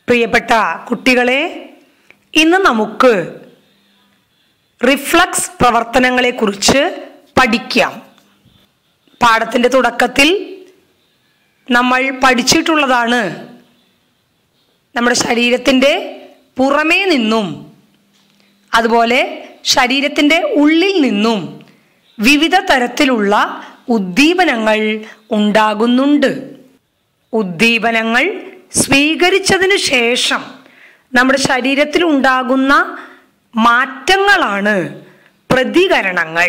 പ്രിയപ്പെട്ട കുട്ടികളെ ഇന്ന് നമുക്ക് റിഫ്ലക്സ് പ്രവർത്തനങ്ങളെക്കുറിച്ച് പഠിക്കാം പാഠത്തിൻ്റെ തുടക്കത്തിൽ നമ്മൾ പഠിച്ചിട്ടുള്ളതാണ് നമ്മുടെ ശരീരത്തിൻ്റെ പുറമേ നിന്നും അതുപോലെ ശരീരത്തിൻ്റെ ഉള്ളിൽ നിന്നും വിവിധ തരത്തിലുള്ള ഉദ്ദീപനങ്ങൾ ഉണ്ടാകുന്നുണ്ട് ഉദ്ദീപനങ്ങൾ സ്വീകരിച്ചതിനു ശേഷം നമ്മുടെ ശരീരത്തിൽ ഉണ്ടാകുന്ന മാറ്റങ്ങളാണ് പ്രതികരണങ്ങൾ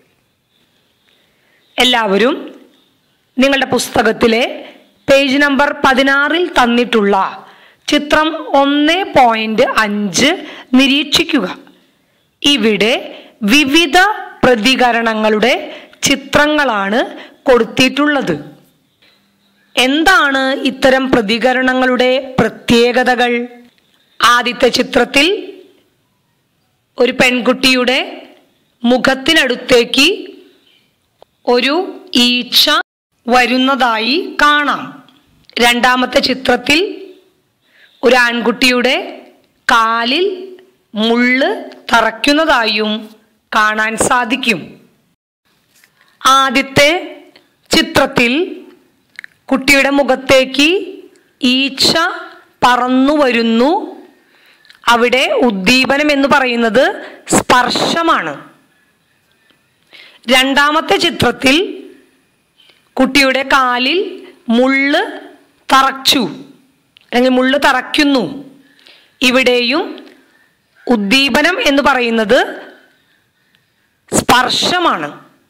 എല്ലാവരും നിങ്ങളുടെ പുസ്തകത്തിലെ പേജ് നമ്പർ പതിനാറിൽ തന്നിട്ടുള്ള ചിത്രം ഒന്ന് പോയിന്റ് അഞ്ച് നിരീക്ഷിക്കുക ഇവിടെ വിവിധ പ്രതികരണങ്ങളുടെ ചിത്രങ്ങളാണ് കൊടുത്തിട്ടുള്ളത് എന്താണ് ഇത്തരം പ്രതികരണങ്ങളുടെ പ്രത്യേകതകൾ ആദ്യത്തെ ചിത്രത്തിൽ ഒരു പെൺകുട്ടിയുടെ മുഖത്തിനടുത്തേക്ക് ഒരു ഈച്ച വരുന്നതായി കാണാം രണ്ടാമത്തെ ചിത്രത്തിൽ ഒരു ആൺകുട്ടിയുടെ കാലിൽ മുള്ള് തറയ്ക്കുന്നതായും കാണാൻ സാധിക്കും ആദ്യത്തെ ചിത്രത്തിൽ കുട്ടിയുടെ മുഖത്തേക്ക് ഈച്ച പറന്നു വരുന്നു അവിടെ ഉദ്ദീപനം എന്ന് പറയുന്നത് സ്പർശമാണ് രണ്ടാമത്തെ ചിത്രത്തിൽ കുട്ടിയുടെ കാലിൽ മുള്ള് തറച്ചു അല്ലെങ്കിൽ മുള്ള് തറയ്ക്കുന്നു ഇവിടെയും ഉദ്ദീപനം എന്ന് പറയുന്നത് സ്പർശമാണ്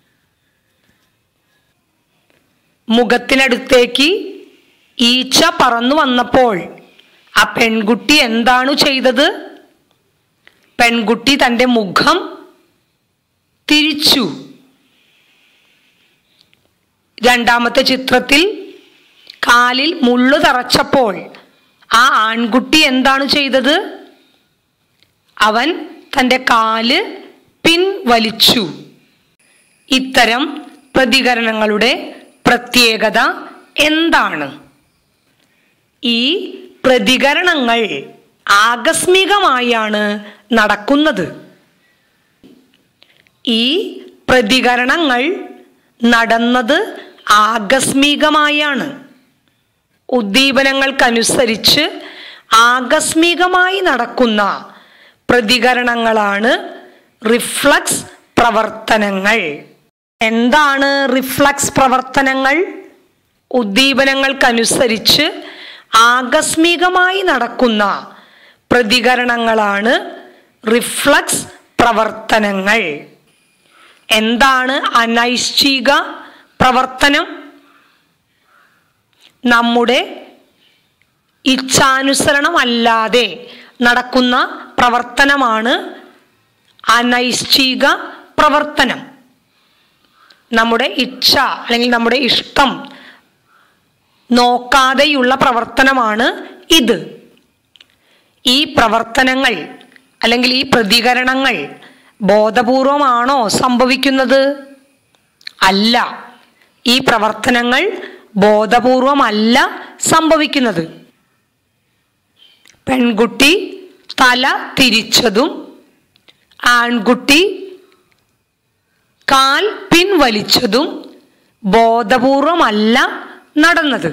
മുഖത്തിനടുത്തേക്ക് ഈച്ച പറന്നു വന്നപ്പോൾ ആ പെൺകുട്ടി എന്താണ് ചെയ്തത് പെൺകുട്ടി തൻ്റെ മുഖം തിരിച്ചു രണ്ടാമത്തെ ചിത്രത്തിൽ കാലിൽ മുള്ളു തറച്ചപ്പോൾ ആ ആൺകുട്ടി എന്താണ് ചെയ്തത് അവൻ തൻ്റെ കാല് പിൻവലിച്ചു ഇത്തരം പ്രതികരണങ്ങളുടെ പ്രത്യേകത എന്താണ് ഈ പ്രതികരണങ്ങൾ ആകസ്മികമായാണ് നടക്കുന്നത് ഈ പ്രതികരണങ്ങൾ നടന്നത് ആകസ്മികമായാണ് ഉദ്ദീപനങ്ങൾക്കനുസരിച്ച് ആകസ്മികമായി നടക്കുന്ന പ്രതികരണങ്ങളാണ് റിഫ്ലക്സ് പ്രവർത്തനങ്ങൾ എന്താണ് റിഫ്ലക്സ് പ്രവർത്തനങ്ങൾ ഉദ്ദീപനങ്ങൾക്കനുസരിച്ച് ആകസ്മികമായി നടക്കുന്ന പ്രതികരണങ്ങളാണ് റിഫ്ലക്സ് പ്രവർത്തനങ്ങൾ എന്താണ് അനൈശ്ചിക പ്രവർത്തനം നമ്മുടെ ഇച്ഛാനുസരണമല്ലാതെ നടക്കുന്ന പ്രവർത്തനമാണ് അനൈശ്ചിക പ്രവർത്തനം നമ്മുടെ ഇച്ഛ അല്ലെങ്കിൽ നമ്മുടെ ഇഷ്ടം നോക്കാതെയുള്ള പ്രവർത്തനമാണ് ഇത് ഈ പ്രവർത്തനങ്ങൾ അല്ലെങ്കിൽ ഈ പ്രതികരണങ്ങൾ ബോധപൂർവമാണോ സംഭവിക്കുന്നത് അല്ല ഈ പ്രവർത്തനങ്ങൾ ബോധപൂർവമല്ല സംഭവിക്കുന്നത് പെൺകുട്ടി തല തിരിച്ചതും ആൺകുട്ടി കാൽ പിൻവലിച്ചതും ബോധപൂർവമല്ല നടന്നത്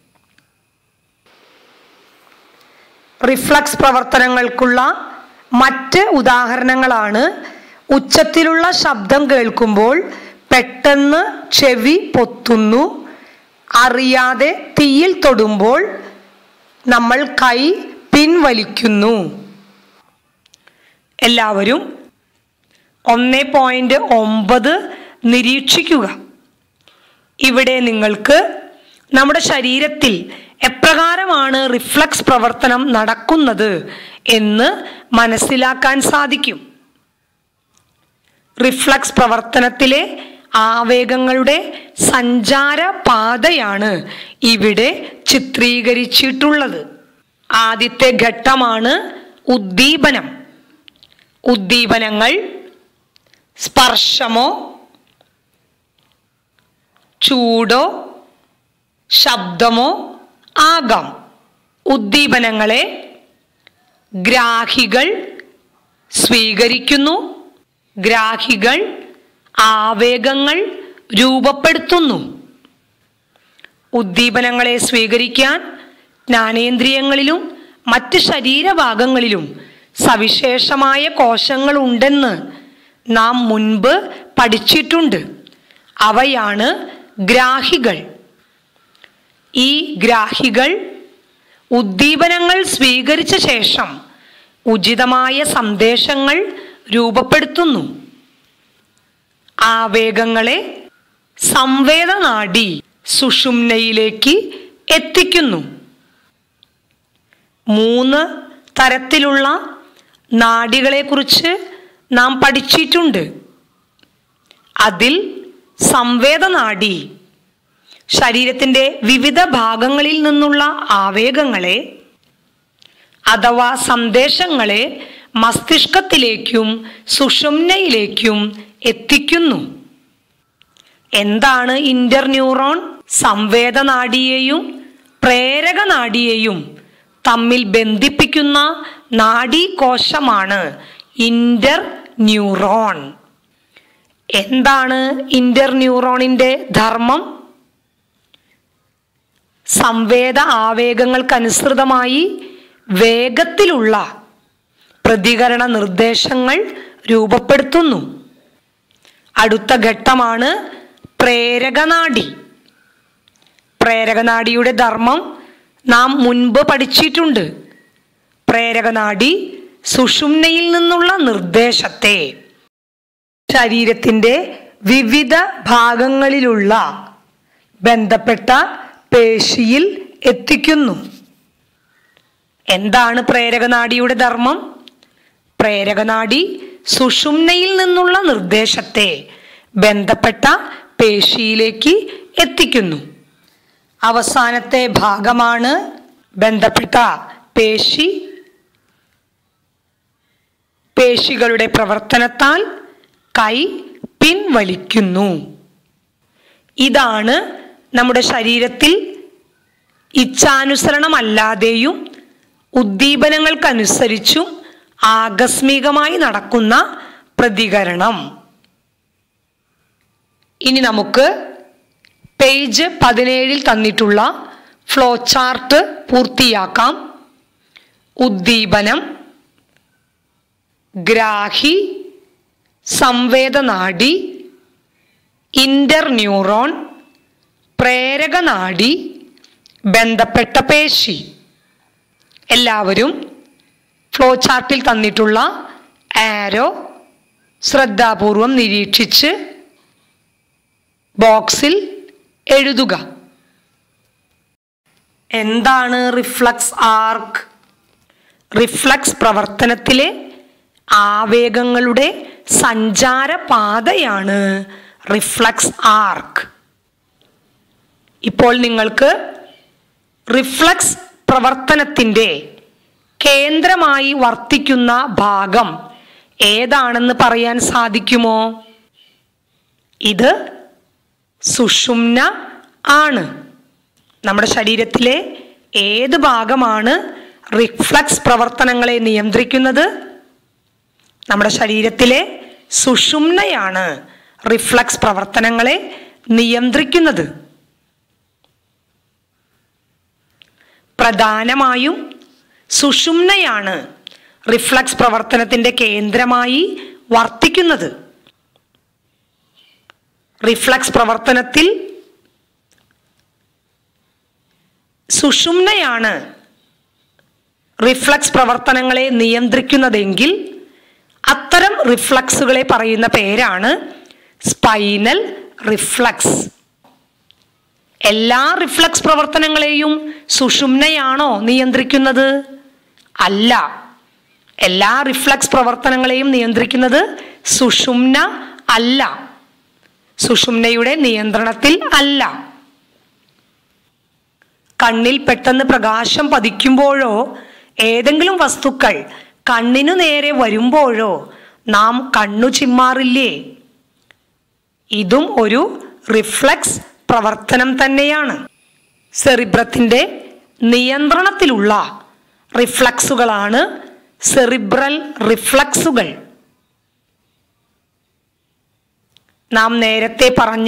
റിഫ്ലക്സ് പ്രവർത്തനങ്ങൾക്കുള്ള മറ്റ് ഉദാഹരണങ്ങളാണ് ഉച്ചത്തിലുള്ള ശബ്ദം കേൾക്കുമ്പോൾ പെട്ടെന്ന് ചെവി പൊത്തുന്നു അറിയാതെ തീയിൽ തൊടുമ്പോൾ നമ്മൾ കൈ പിൻവലിക്കുന്നു എല്ലാവരും ഒന്ന് പോയിന്റ് ഒമ്പത് നിരീക്ഷിക്കുക ഇവിടെ നിങ്ങൾക്ക് നമ്മുടെ ശരീരത്തിൽ എപ്രകാരമാണ് റിഫ്ലക്സ് പ്രവർത്തനം നടക്കുന്നത് എന്ന് മനസ്സിലാക്കാൻ സാധിക്കും റിഫ്ലക്സ് പ്രവർത്തനത്തിലെ ആവേഗങ്ങളുടെ സഞ്ചാര പാതയാണ് ഇവിടെ ചിത്രീകരിച്ചിട്ടുള്ളത് ആദ്യത്തെ ഘട്ടമാണ് ഉദ്ദീപനം ഉദ്ദീപനങ്ങൾ സ്പർശമോ ചൂടോ ശബ്ദമോ ആകാം ഉദ്ദീപനങ്ങളെ ഗ്രാഹികൾ സ്വീകരിക്കുന്നു ഗ്രാഹികൾ ആവേഗങ്ങൾ രൂപപ്പെടുത്തുന്നു ഉദ്ദീപനങ്ങളെ സ്വീകരിക്കാൻ ജ്ഞാനേന്ദ്രിയങ്ങളിലും മറ്റ് ശരീരഭാഗങ്ങളിലും സവിശേഷമായ കോശങ്ങൾ ഉണ്ടെന്ന് നാം മുൻപ് പഠിച്ചിട്ടുണ്ട് അവയാണ് ഗ്രാഹികൾ ഈ ഗ്രാഹികൾ ഉദ്ദീപനങ്ങൾ സ്വീകരിച്ച ശേഷം ഉചിതമായ സന്ദേശങ്ങൾ രൂപപ്പെടുത്തുന്നു ആവേഗങ്ങളെ സംവേദനാഡി സുഷുമ്നയിലേക്ക് എത്തിക്കുന്നു മൂന്ന് തരത്തിലുള്ള നാഡികളെക്കുറിച്ച് നാം പഠിച്ചിട്ടുണ്ട് അതിൽ സംവേദനാഡി ശരീരത്തിൻ്റെ വിവിധ ഭാഗങ്ങളിൽ നിന്നുള്ള ആവേഗങ്ങളെ അഥവാ സന്ദേശങ്ങളെ മസ്തിഷ്കത്തിലേക്കും സുഷുമ്നയിലേക്കും എത്തിക്കുന്നു എന്താണ് ഇന്റർന്യൂറോൺ സംവേദനാഡിയെയും പ്രേരകനാഡിയെയും തമ്മിൽ ബന്ധിപ്പിക്കുന്ന നാഡീകോശമാണ് ഇന്റർ ന്യൂറോൺ എന്താണ് ഇന്റർ ന്യൂറോണിന്റെ ധർമ്മം സംവേദ ആവേഗങ്ങൾക്കനുസൃതമായി വേഗത്തിലുള്ള പ്രതികരണ നിർദ്ദേശങ്ങൾ രൂപപ്പെടുത്തുന്നു അടുത്ത ഘട്ടമാണ് പ്രേരകനാഡി പ്രേരകനാഡിയുടെ ധർമ്മം നാം മുൻപ് പഠിച്ചിട്ടുണ്ട് പ്രേരകനാഡി സുഷുമ്നയിൽ നിന്നുള്ള നിർദ്ദേശത്തെ ശരീരത്തിൻ്റെ വിവിധ ഭാഗങ്ങളിലുള്ള ബന്ധപ്പെട്ട പേശിയിൽ എത്തിക്കുന്നു എന്താണ് പ്രേരകനാഡിയുടെ ധർമ്മം പ്രേരകനാഡി സുഷുമ്നയിൽ നിന്നുള്ള നിർദ്ദേശത്തെ ബന്ധപ്പെട്ട പേശിയിലേക്ക് എത്തിക്കുന്നു അവസാനത്തെ ഭാഗമാണ് ബന്ധപ്പെട്ട പേശി പേശികളുടെ പ്രവർത്തനത്താൽ കൈ പിൻവലിക്കുന്നു ഇതാണ് നമ്മുടെ ശരീരത്തിൽ ഇച്ഛാനുസരണമല്ലാതെയും ഉദ്ദീപനങ്ങൾക്കനുസരിച്ചും ആകസ്മികമായി നടക്കുന്ന പ്രതികരണം ഇനി നമുക്ക് പേജ് പതിനേഴിൽ തന്നിട്ടുള്ള ഫ്ലോ ചാർട്ട് പൂർത്തിയാക്കാം ഉദ്ദീപനം ഗ്രാഹി സംവേദനാഡി ഇന്റർന്യൂറോൺ പ്രേരകനാഡി ബന്ധപ്പെട്ട പേശി എല്ലാവരും ഫ്ലോ ചാർട്ടിൽ തന്നിട്ടുള്ള ആരോ ശ്രദ്ധാപൂർവം നിരീക്ഷിച്ച് ബോക്സിൽ എഴുതുക എന്താണ് റിഫ്ലക്സ് ആർക്ക് റിഫ്ലക്സ് പ്രവർത്തനത്തിലെ ആവേഗങ്ങളുടെ സഞ്ചാരപാതയാണ് റിഫ്ലക്സ് ആർക്ക് ഇപ്പോൾ നിങ്ങൾക്ക് റിഫ്ലക്സ് പ്രവർത്തനത്തിൻ്റെ കേന്ദ്രമായി വർത്തിക്കുന്ന ഭാഗം ഏതാണെന്ന് പറയാൻ സാധിക്കുമോ ഇത് സുഷുമ്ന ആണ് നമ്മുടെ ശരീരത്തിലെ ഏത് ഭാഗമാണ് റിഫ്ലക്സ് പ്രവർത്തനങ്ങളെ നിയന്ത്രിക്കുന്നത് നമ്മുടെ ശരീരത്തിലെ സുഷുമ്നയാണ് റിഫ്ലക്സ് പ്രവർത്തനങ്ങളെ നിയന്ത്രിക്കുന്നത് പ്രധാനമായും സുഷുമ്നയാണ് റിഫ്ലക്സ് പ്രവർത്തനത്തിൻ്റെ കേന്ദ്രമായി വർത്തിക്കുന്നത് റിഫ്ലക്സ് പ്രവർത്തനത്തിൽ സുഷുമ്നയാണ് റിഫ്ലക്സ് പ്രവർത്തനങ്ങളെ നിയന്ത്രിക്കുന്നതെങ്കിൽ അത്തരം റിഫ്ലക്സുകളെ പറയുന്ന പേരാണ് സ്പൈനൽ റിഫ്ലക്സ് എല്ലാ റിഫ്ലക്സ് പ്രവർത്തനങ്ങളെയും സുഷുമ്നയാണോ നിയന്ത്രിക്കുന്നത് അല്ല എല്ലാ റിഫ്ലക്സ് പ്രവർത്തനങ്ങളെയും നിയന്ത്രിക്കുന്നത് സുഷുമ്ന അല്ല സുഷുമ്നയുടെ നിയന്ത്രണത്തിൽ അല്ല കണ്ണിൽ പെട്ടെന്ന് പ്രകാശം പതിക്കുമ്പോഴോ ഏതെങ്കിലും വസ്തുക്കൾ കണ്ണിനു നേരെ വരുമ്പോഴോ നാം കണ്ണു ചിമ്മാറില്ലേ ഇതും ഒരു റിഫ്ലക്സ് പ്രവർത്തനം തന്നെയാണ് സെറിബ്രത്തിൻ്റെ നിയന്ത്രണത്തിലുള്ള റിഫ്ലക്സുകളാണ് സെറിബ്രൽ റിഫ്ലക്സുകൾ നാം നേരത്തെ പറഞ്ഞ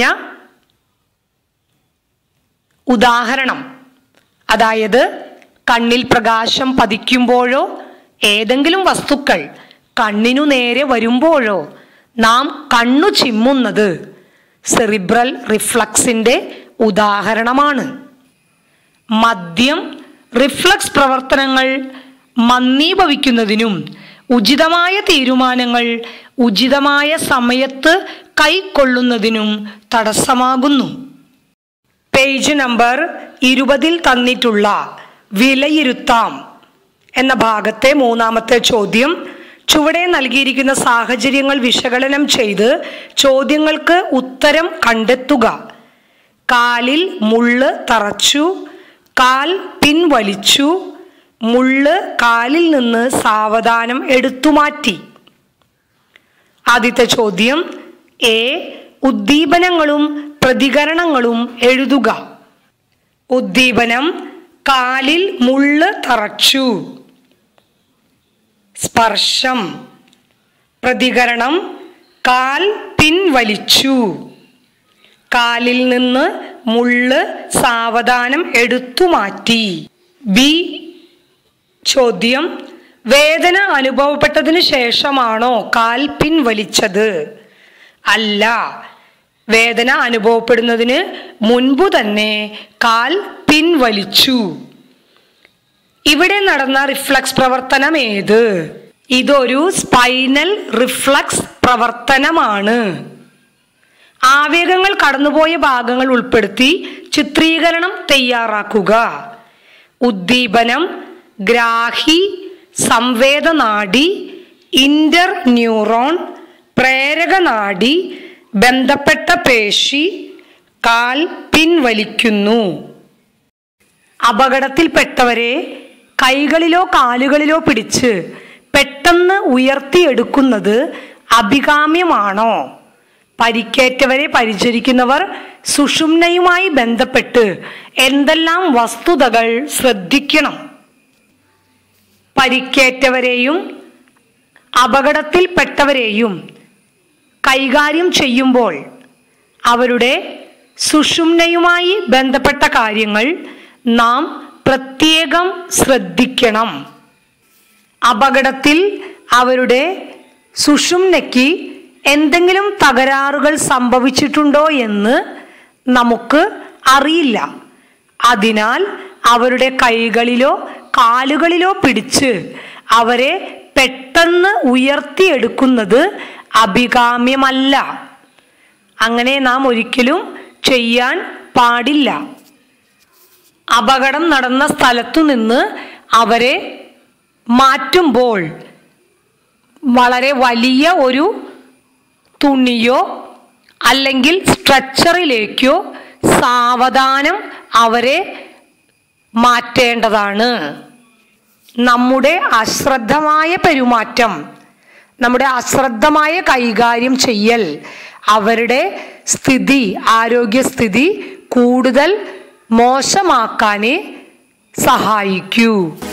ഉദാഹരണം അതായത് കണ്ണിൽ പ്രകാശം പതിക്കുമ്പോഴോ ഏതെങ്കിലും വസ്തുക്കൾ കണ്ണിനു നേരെ വരുമ്പോഴോ നാം കണ്ണു ചിമ്മുന്നത് സെറിബ്രൽ റിഫ്ലക്സിന്റെ ഉദാഹരണമാണ് മദ്യം റിഫ്ലക്സ് പ്രവർത്തനങ്ങൾ മന്ദീഭവിക്കുന്നതിനും ഉചിതമായ തീരുമാനങ്ങൾ ഉചിതമായ സമയത്ത് കൈക്കൊള്ളുന്നതിനും തടസ്സമാകുന്നു പേജ് നമ്പർ ഇരുപതിൽ തന്നിട്ടുള്ള വിലയിരുത്താം എന്ന ഭാഗത്തെ മൂന്നാമത്തെ ചോദ്യം ചുവടെ നൽകിയിരിക്കുന്ന സാഹചര്യങ്ങൾ വിശകലനം ചെയ്ത് ചോദ്യങ്ങൾക്ക് ഉത്തരം കണ്ടെത്തുക കാലിൽ മുള്ള് തറച്ചു കാൽ പിൻവലിച്ചു മുള്ള് കാലിൽ നിന്ന് സാവധാനം എടുത്തുമാറ്റി ആദ്യത്തെ ചോദ്യം എ ഉദ്ദീപനങ്ങളും പ്രതികരണങ്ങളും എഴുതുക ഉദ്ദീപനം കാലിൽ മുള്ള് തറച്ചു സ്പർശം പ്രതികരണം കാൽ പിൻവലിച്ചു കാലിൽ നിന്ന് മുള്ള് സാവധാനം എടുത്തു മാറ്റി ബി ചോദ്യം വേദന അനുഭവപ്പെട്ടതിന് ശേഷമാണോ കാൽ പിൻവലിച്ചത് അല്ല വേദന അനുഭവപ്പെടുന്നതിന് മുൻപു തന്നെ കാൽ പിൻവലിച്ചു ഇവിടെ നടന്ന റിഫ്ലക്സ് പ്രവർത്തനം ഏത് ഇതൊരു സ്പൈനൽ റിഫ്ലക്സ് പ്രവർത്തനമാണ് ആവേഗങ്ങൾ കടന്നുപോയ ഭാഗങ്ങൾ ഉൾപ്പെടുത്തി ചിത്രീകരണം തയ്യാറാക്കുക ഉദ്ദീപനം ഗ്രാഹി സംവേദനാഡി ഇന്റർ ന്യൂറോൺ പ്രേരകനാഡി ബന്ധപ്പെട്ട പേശി കാൽ പിൻവലിക്കുന്നു അപകടത്തിൽപ്പെട്ടവരെ കൈകളിലോ കാലുകളിലോ പിടിച്ച് പെട്ടെന്ന് ഉയർത്തിയെടുക്കുന്നത് അഭികാമ്യമാണോ പരിക്കേറ്റവരെ പരിചരിക്കുന്നവർ സുഷുമ്നയുമായി ബന്ധപ്പെട്ട് എന്തെല്ലാം വസ്തുതകൾ ശ്രദ്ധിക്കണം പരിക്കേറ്റവരെയും അപകടത്തിൽപ്പെട്ടവരെയും കൈകാര്യം ചെയ്യുമ്പോൾ അവരുടെ സുഷുമ്നയുമായി ബന്ധപ്പെട്ട കാര്യങ്ങൾ നാം പ്രത്യേകം ശ്രദ്ധിക്കണം അപകടത്തിൽ അവരുടെ സുഷുമ്നയ്ക്ക് എന്തെങ്കിലും തകരാറുകൾ സംഭവിച്ചിട്ടുണ്ടോ എന്ന് നമുക്ക് അറിയില്ല അതിനാൽ അവരുടെ കൈകളിലോ കാലുകളിലോ പിടിച്ച് അവരെ പെട്ടെന്ന് ഉയർത്തിയെടുക്കുന്നത് അഭികാമ്യമല്ല അങ്ങനെ നാം ഒരിക്കലും ചെയ്യാൻ പാടില്ല അപകടം നടന്ന സ്ഥലത്തു നിന്ന് അവരെ മാറ്റുമ്പോൾ വളരെ വലിയ ഒരു തുണിയോ അല്ലെങ്കിൽ സ്ട്രെച്ചറിലേക്കോ സാവധാനം അവരെ മാറ്റേണ്ടതാണ് നമ്മുടെ അശ്രദ്ധമായ പെരുമാറ്റം നമ്മുടെ അശ്രദ്ധമായ കൈകാര്യം ചെയ്യൽ അവരുടെ സ്ഥിതി ആരോഗ്യസ്ഥിതി കൂടുതൽ മോശമാക്കാനേ സഹായിക്കൂ